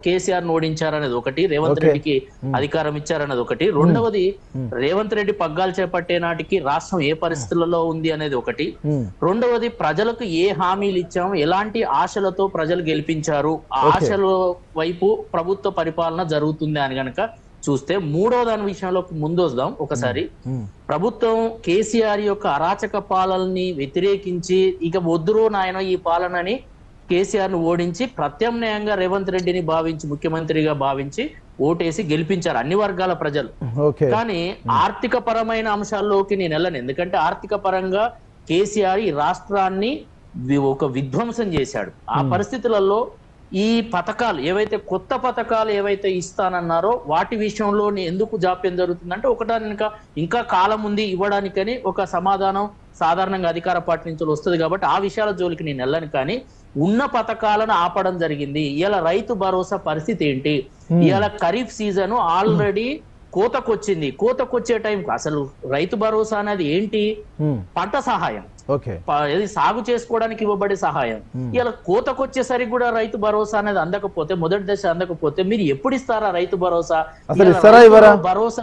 కేసీఆర్ ను ఓడించారనేది ఒకటి రేవంత్ Okay. రెడ్డికి అధికారం ఇచ్చారనేది ఒకటి రెండవది రేవంత్ రెడ్డి పగ్గాలు చేపట్టే నాటికి రాష్ట్రం ఏ పరిస్థితులలో ఉంది అనేది ఒకటి ఉమ్, రెండవది ప్రజలకు ఏ హామీలు ఇచ్చాం ఎలాంటి ఆశలతో ప్రజలు గెలిపించారు ఆ ఆశల వైపు ప్రభుత్వ పరిపాలన జరుగుతుంది అని గనక చూస్తే మూడవ దాని విషయంలో ముందు వద్దాం ఒకసారి ఉమ్, ప్రభుత్వం కేసీఆర్ యొక్క అరాచక పాలనని వ్యతిరేకించి ఇక వద్దురో నాయన ఈ పాలనని కేసీఆర్ ను ఓడించి ప్రత్యామ్నాయంగా రేవంత్ రెడ్డిని భావించి ముఖ్యమంత్రిగా భావించి ఓటేసి గెలిపించారు అన్ని వర్గాల ప్రజలు ఓకే కానీ ఆర్థిక పరమైన అంశాల్లోకి నేను వెళ్ళను ఎందుకంటే ఆర్థిక పరంగా కేసీఆర్ ఈ రాష్ట్రాన్ని వి- ఒక విధ్వంసం చేశాడు ఆ పరిస్థితులలో ఈ పథకాలు ఏవైతే కొత్త పథకాలు ఏవైతే ఇస్తానన్నారో వాటి విషయంలో నే- ఎందుకు జాప్యం జరుగుతుందంటే ఒకటానిక ఇంకా కాలం ఉంది ఇవ్వడానికని ఒక సమాధానం సాధారణంగా అధికార పార్టీ నుంచి వస్తుంది కాబట్టి ఆ విషయాల జోలికి నేను వెళ్ళను కానీ ఉన్న పథకాలను ఆపడం జరిగింది ఇలా రైతు భరోసా పరిస్థితి ఏంటి ఇవాళ ఖరీఫ్ సీజన్ ఆల్రెడీ కోతకొచ్చింది కోతకొచ్చే టైం అసలు రైతు భరోసా అనేది ఏంటి ఉమ్, పంట సహాయం ఓకే ప- ఇది సాగు చేసుకోవడానికి ఇవ్వబడే సహాయం ఇలా కోతకొచ్చేసరికి కూడా రైతు భరోసా అనేది అందకపోతే మొదటి దశ అందకపోతే మీరు ఎప్పుడు ఇస్తారా రైతు భరోసా అసలు ఇవాళ ఇస్తారా రైతు ఇవ్వరా? భరోసా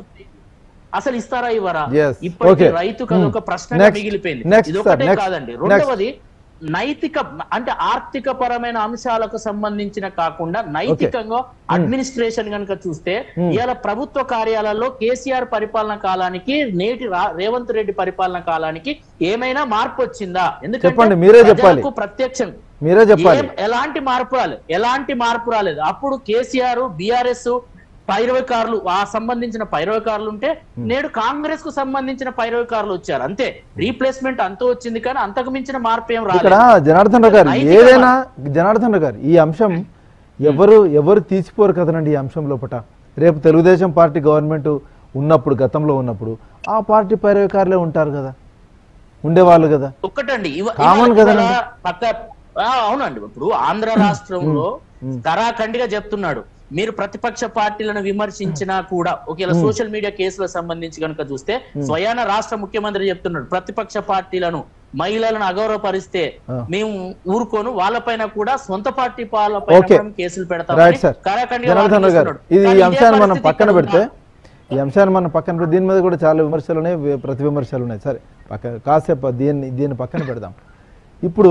అసలు ఇస్తారా ఇవ్వరా Yes. ఇప్పటికీ Okay. రైతుకు అది ఒక Hmm. ప్రశ్నగా Next. మిగిలిపోయింది Next, ఇది sir. ఒకటే Next. కాదండి Next. రెండవది నైతిక అంటే ఆర్థిక పరమైన అంశాలకు సంబంధించిన కాకుండా నైతికంగా అడ్మినిస్ట్రేషన్ కనుక చూస్తే ఇవాళ ప్రభుత్వ కార్యాలయాల్లో కేసీఆర్ పరిపాలన కాలానికి నేటి రా- రేవంత్ రెడ్డి పరిపాలన కాలానికి ఏమైనా మార్పు వచ్చిందా చెప్పండి, మీరే చెప్పాలి. ప్రజలకు ప్రత్యక్షం మీరే చెప్పాలి ఏం- ఎలాంటి మార్పు రాలేదు ఎలాంటి మార్పు రాలేదు అప్పుడు కేసీఆర్ బీఆర్ఎస్ పైరవకారులు ఆ సంబంధించిన పైరవకారులు ఉంటే నేడు కాంగ్రెస్ కు సంబంధించిన పైరవకారులు వచ్చారు అంతే రీప్లేస్మెంట్ అంతా వచ్చింది కానీ అంతకు మించిన మార్పు ఏం ఇక్కడ రాలేదు జనార్దన్ రావు గారు నైతిక ఏదైనా జనార్దన్ రావు గారు ఈ అంశం ఎవరు ఎవరు తీసిపోరు కదనండి ఈ అంశం లోపట రేపు తెలుగుదేశం పార్టీ గవర్నమెంట్ ఉన్నప్పుడు గతంలో ఉన్నప్పుడు ఆ పార్టీ పర్యవకారులే ఉంటారు కదా ఉండేవాళ్ళు కదా ఒక్కటండి ఇవ- Common ఇవాళ కదండి. పక్క ఆ, అవునండి ఇప్పుడు ఆంధ్ర రాష్ట్రంలో కరాఖండిగా చెప్తున్నాడు మీరు ప్రతిపక్ష పార్టీలను విమర్శించినా కూడా ఒకవేళ సోషల్ మీడియా కేసులకు సంబంధించి కనుక చూస్తే స్వయాన రాష్ట్ర ముఖ్యమంత్రి చెప్తున్నాడు ప్రతిపక్ష పార్టీలను మహిళలను అగౌరవపరిస్తే ఆ. మేము ఊరుకోను వాళ్ళపైన కూడా సొంత పార్టీ Okay. పాలపైన కేసులు పెడతామని రైట్ సార్ కరాఖండిగా జనార్దన్ రావు గారు వాదిస్తున్నాడు. ఇది కానీ ఈ ఇదే అంశాన్ని మనం పరిస్థితి పక్కన ఇక్కడ పెడితే ఉందా? ఈ అంశాన్ని మనం పక్కన పెడితే దీని మీద కూడా చాలా విమర్శలు ఉన్నాయి వి- ప్రతి విమర్శలు ఉన్నాయి సరే పక్క కాసేపు దీన్ని దీన్ని పక్కన పెడదాం ఇప్పుడు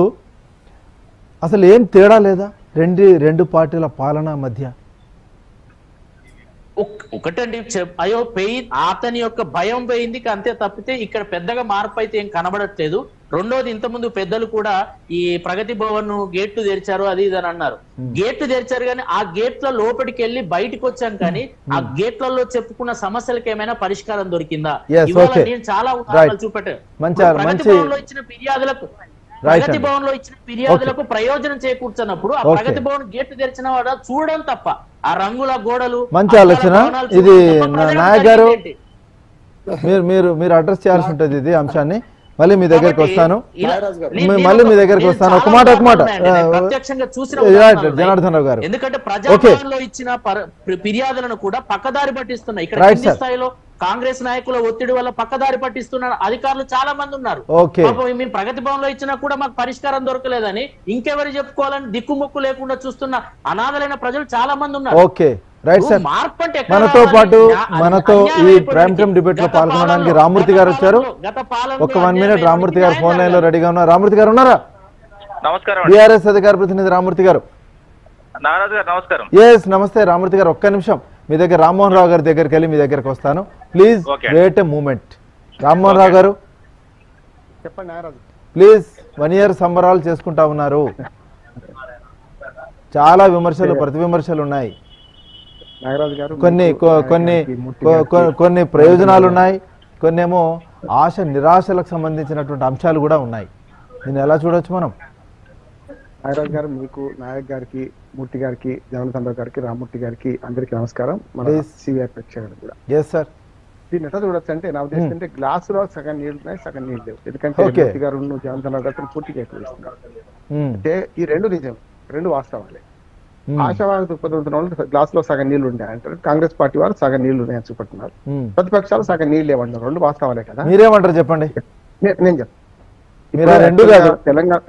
అసలు ఏం తేడా లేదా రెండు రెండు పార్టీల పాలన మధ్య ఒక్- ఒకటండి చెప్- అయ్యో పోయి అతని యొక్క భయం పోయింది ఇక అంతే తప్పితే ఇక్కడ పెద్దగా మార్పు అయితే ఏం కనబడట్లేదు రెండోది ఇంతకుముందు పెద్దలు కూడా ఈ ప్రగతి భవన్ గేట్లు తెరిచారు అది ఇది అని అన్నారు గేట్లు తెరిచారు కానీ ఆ గేట్ల లోపలికి వెళ్ళి బయటకు వచ్చాం కానీ ఆ గేట్లలో చెప్పుకున్న సమస్యలకు ఏమైనా పరిష్కారం దొరికిందా Yes, ఇవాళ okay. నేను చాలా ఉదాహరణలు Right. చూపెట్టాను మంచి- ప్రగతి మంచి- భవన్ లో ఇచ్చిన ఫిర్యాదులకు ప్రగతి అండి. భవన్ లో ఇచ్చిన ఫిర్యాదులకు ప్రయోజనం చేకూర్చున్నప్పుడు ఆ Okay. ప్రగతి భవన్ గేట్లు తెరిచిన వాడు చూడడం తప్ప ఆ రంగుల గోడలు మంచి అద్దాల ఆలోచన. భవనాలు ఇది చూడడం తప్ప నా- ప్రజలకు నాయక్ గారు జరిగేది ఏంటి? మీరు మీరు మీరు అడ్రస్ చేయాల్సి ఉంటుంది ఇది అంశాన్ని మళ్ళీ మీ దగ్గరికి కాబట్టి వస్తాను ఇలా- నాగరాజు గారు. నేను- మీ- నేను మళ్ళీ మీ ఒక- దగ్గరికి నేను వస్తాను. ఒక చాలా మాట, ఒక మాట. ఉదాహరణలు ఉన్నాయండి. నేను ఆ, ప్రత్యక్షంగా చూసిన రైట్, ఉదాహరణలు ఉన్నాయి. జనార్దన్ రావు గారు. ఎందుకంటే ప్రజాభవన్లో ఇచ్చిన పర- ఫిర్యాదులను కూడా పక్కదారి పట్టిస్తున్నాయి ఇక్కడ రైట్, కింది సార్. స్థాయిలో కాంగ్రెస్ నాయకుల ఒత్తిడి వల్ల పక్కదారి పట్టిస్తున్న అధికారులు చాలా మంది ఉన్నారు ఓకే పాపం మేము ప్రగతి భవన్ లో ఇచ్చినా కూడా మాకు పరిష్కారం దొరకలేదని ఇంకెవరు చెప్పుకోవాలని దిక్కుముక్కు లేకుండా చూస్తున్న అనాథలైన ప్రజలు చాలా మంది ఉన్నారు ఓకే రైట్ సార్ మార్పు అంటే ఎక్కడ మనతో రావాలి? పాటు న్యా- మనతో అన్యాయం ఈ అయిపోయింది. ప్రైమ్ టైమ్ డిబేట్ లో గత పాల్గొనడానికి పాలనలో- రామూర్తి గత గారు వచ్చారు పాలనలో- గత పాలనలో ఒక వన్ మినిట్ అన్యాయం రామూర్తి గారు అయిపోయింది. ఫోన్ లైన్ లో రెడీగా ఉన్నారు రామూర్తి గారు ఉన్నారా నమస్కారం అండి బీఆర్ఎస్ అధికార ప్రతినిధి రామూర్తి గారు నాగరాజు గారు నమస్కారం ఎస్ నమస్తే రామూర్తి గారు ఒక్క నిమిషం మీ దగ్గర రామ్మోహన్ రావు గారి దగ్గరికి వెళ్ళి మీ దగ్గరకు వస్తాను please Okay. Wait a moment Rammohan Rao garu చెప్పండి నాగరాజు ప్లీజ్ వన్ ఇయర్ సంబరాలు చేసుకుంటా ఉన్నారు చాలా విమర్శలు ప్రతి విమర్శలు ఉన్నాయి నాగరాజు గారు కొన్ని మీకు, కొ- నాగరాజు కొన్ని గారికి, మూర్తి కొ- గారికి, కొ- కొన్ని ప్రయోజనాలు ఉన్నాయి కొన్ని ఏమో ఆశ నిరాశలకు సంబంధించినటువంటి అంశాలు కూడా ఉన్నాయి దీన్ని ఎలా చూడొచ్చు మనం నాగరాజు గారు మీకు నాయక్ గారికి మూర్తి గారికి జగన్ రావు గారికి రామూర్తి గారికి అందరికీ నమస్కారం మన Please. సివిఆర్ ప్రేక్షకులు కూడా ఎస్ సార్ దీన్ని ఎట్లా చూడొచ్చు అంటే నా ఉద్దేశం అంటే గ్లాస్ లో సగం నీళ్ళు ఉన్నాయి సగం నీళ్ళు లేవు ఎందుకంటే Okay. మూర్తి గారు జగన్ రావు గారితో పూర్తిగా ఎక్కువ ఇస్తున్నారు అంటే ఈ రెండు నిజం రెండు వాస్తవాలే ఆశావాద దృక్పథం ఉన్న వాళ్ళు గ్లాస్ లో సగం నీళ్లు ఉన్నాయి అంటారు కాంగ్రెస్ పార్టీ వారు సగం నీళ్లు ఉన్నాయని చూపెడుతున్నారు ప్రతిపక్షాలు సగం నీళ్ళు లేవన్నారు రెండు వాస్తవాలే కదా మీరేమంటారు చెప్పండి నే- నేను చెప్తాను మీరు ఆ రెండు కాదు తెలంగాణ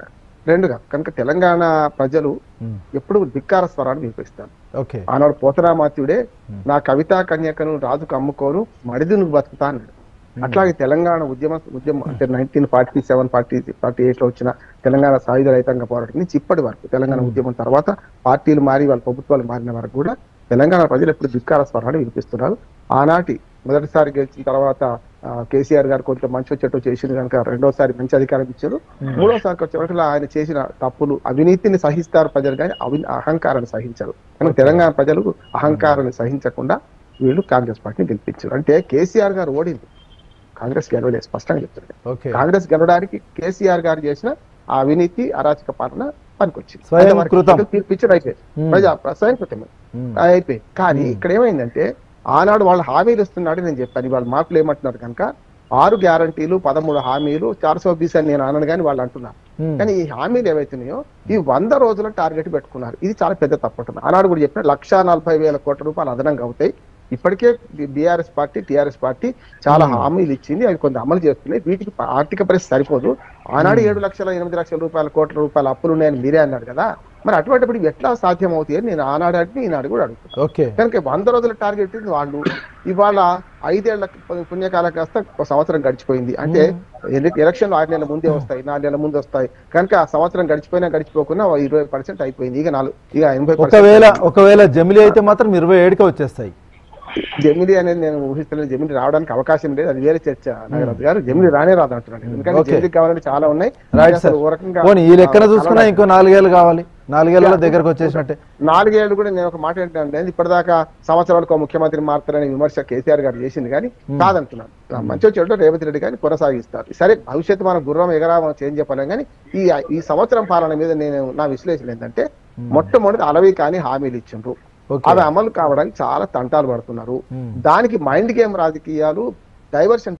రెండుగా కనుక తెలంగాణ ప్రజలు ఉమ్. ఎప్పుడు ధిక్కార స్వరాన్ని వినిపిస్తారు ఓకే ఆనాడు పోతరామాత్యుడే నా కవితా కన్యకను రాజుకు అమ్ముకోను మడిది నువ్వు బతుకుతా అన్నాడు అట్లాగే తెలంగాణ ఉద్యమ ఉద్యమం అంటే nineteen forty seven forty forty eight లో వచ్చిన తెలంగాణ సాయుధ రైతాంగ పోరాటం నుంచి ఇప్పటి వరకు తెలంగాణ ఉద్యమం తర్వాత పార్టీలు మారి వాళ్ళ ప్రభుత్వాలు మారిన వరకు కూడా తెలంగాణ ప్రజలు ఎప్పుడు ధిక్కార స్వరాన్ని వినిపిస్తున్నారు ఆనాటి మొదటిసారి గెలిచిన తర్వాత ఆ, కేసీఆర్ గారు కొంత మంచి చెట్టు చేసింది కనుక రెండోసారి మంచి అధికారం ఇచ్చారు మూడోసారి వచ్చేవరకు ఆయన చేసిన తప్పులు అవినీతిని సహిస్తారు ప్రజలు కానీ అవి అహంకారాన్ని సహించరు కనుక తెలంగాణ ప్రజలు అహంకారాన్ని సహించకుండా వీళ్ళు కాంగ్రెస్ పార్టీని గెలిపించారు అంటే కేసీఆర్ గారు ఓడింది కాంగ్రెస్ గెలవలేదు స్పష్టంగా చెప్తుంది ఓకే కాంగ్రెస్ గెలవడానికి కేసీఆర్ గారు చేసిన ఆ అవినీతి అరాచక పాలన పనికొచ్చింది స్వయం అంటే వారికి కృతం. ప్రజలు తీర్పిచ్చారు అయిపోయింది Hmm. ప్రజా స్వయం కృతమే ఉమ్. అయిపోయింది కానీ ఇక్కడ ఏమైందంటే ఆనాడు వాళ్ళు హామీలు ఇస్తున్నాడు నేను చెప్పాను వాళ్ళు మార్పులు ఏమంటున్నారు కనుక ఆరు గ్యారంటీలు పదమూడు హామీలు చార్ సో బీస్ అని నేను అనను కానీ వాళ్ళు అంటున్నారు ఉమ్. కానీ ఈ హామీలు ఏవైతున్నాయో ఈ వంద రోజుల టార్గెట్ పెట్టుకున్నారు ఇది చాలా పెద్ద తప్పఉంటుంది ఆనాడు కూడా చెప్పిన లక్ష నలభై వేల కోట్ల రూపాయలు అదనంగా అవుతాయి ఇప్పటికే బీఆర్ఎస్ పార్టీ టిఆర్ఎస్ పార్టీ చాలా హామీలు ఇచ్చింది అవి కొంత అమలు చేస్తున్నాయి వీటికి ప- ఆర్థిక పరిస్థితి సరిపోదు ఆనాడు ఏడు లక్షల ఎనిమిది లక్షల రూపాయల కోట్ల రూపాయల అప్పులు ఉన్నాయని మీరే అన్నారు కదా మరి అటువంటిప్పుడు ఇవి ఎట్లా సాధ్యం అవుతాయి అని నేను ఆనాడు అడిగి ఈనాడు కూడా అడుగుతున్నాను ఓకే కనుక వంద రోజుల టార్గెట్ పెట్టింది వాళ్ళు ఇవాళ ఐదేళ్ల పుణ్యకాల కాస్త ఒక సంవత్సరం గడిచిపోయింది అంటే ఎన్ని- ఎలక్షన్లు ఆరు నెలల ముందే వస్తాయి నాలుగు నెలల ముందు వస్తాయి కనుక ఆ సంవత్సరం గడిచిపోయినా గడిచిపోకుండా ఓ ఇరవై పర్సెంట్ అయిపోయింది ఇక నాలుగు ఇక ఎనభై ఒకవేళ ఒకవేళ జమిలీ అయితే మాత్రం ఇరవై ఏడుకే వచ్చేస్తాయి జమిలి అనేది నేను ఊహిస్తున్నాను జమిలి రావడానికి అవకాశం లేదు అది వేరే చర్చ నాగరాజు గారు జమిలి రానే రాదు అంటున్నాను ఎందుకంటే Okay. జమిలి కావాలంటే చాలా ఉన్నాయి రైట్ అసలు సార్ ఓ రకంగా పోనీ ఈ లెక్కన చాలా చూసుకున్నా ఇంకో నాలుగేళ్ళు కావాలి నాలుగేళ్ల దగ్గరకు వచ్చేసినట్టే నాలుగేళ్లు కూడా నేను ఒక మాట ఏంటంటే ఇప్పటిదాకా సంవత్సరాలకు ఒక ముఖ్యమంత్రి మారుతారని విమర్శ కేసీఆర్ గారు చేసింది కానీ కాదంటున్నాను మంచి చెడు రేవంత్ రెడ్డి గారిని కొనసాగిస్తారు సరే భవిష్యత్తు మన గుర్రం ఎగరా మనం చేంజ్ చెప్పలేం కానీ ఈ ఈ సంవత్సరం పాలన మీద నేను నా విశ్లేషణ ఏంటంటే మొట్టమొదటి అలవి కానీ హామీలు ఇచ్చిండ్రు ఓకే అవి అమలు కావడానికి చాలా తంటాలు పడుతున్నారు Hmm. దానికి మైండ్ గేమ్ రాజకీయాలు డైవర్షన్